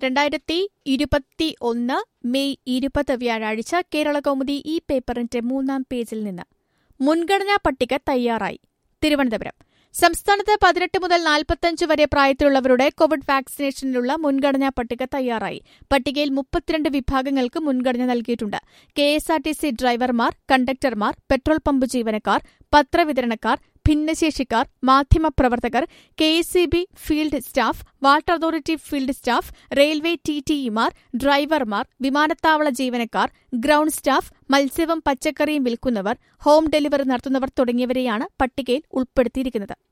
രണ്ടായിരത്തി ഇരുപത്തി ഒന്ന് മെയ് ഇരുപത് വ്യാഴാഴ്ച കേരള കൗമുദി ഈ പേപ്പറിന്റെ മൂന്നാം പേജിൽ നിന്ന് മുൻഗണനാ പട്ടിക തയ്യാറായി തിരുവനന്തപുരം സംസ്ഥാനത്ത് പതിനെട്ട് മുതൽ നാൽപ്പത്തഞ്ച് വരെ പ്രായത്തിലുള്ളവരുടെ കോവിഡ് വാക്സിനേഷനിലുള്ള മുൻഗണനാ പട്ടിക തയ്യാറായി പട്ടികയിൽ മുപ്പത്തിരണ്ട് വിഭാഗങ്ങൾക്ക് മുൻഗണന നൽകിയിട്ടുണ്ട് K S R T C ഡ്രൈവർമാർ കണ്ടക്ടർമാർ പെട്രോൾ പമ്പ് ജീവനക്കാർ പത്രവിതരണക്കാർ ഭിന്നശേഷിക്കാർ മാധ്യമപ്രവർത്തകർ K S C B field staff water authority field staff railway T ടിഇമാർ ഡ്രൈവർമാർ വിമാനത്താവള ജീവനക്കാർ ഗ്രൌണ്ട് സ്റ്റാഫ് മത്സ്യവും പച്ചക്കറിയും വിൽക്കുന്നവർ ഹോം ഡെലിവറി നടത്തുന്നവർ തുടങ്ങിയവരെയാണ് പട്ടികയിൽ ഉൾപ്പെടുത്തിയിരിക്കുന്നത്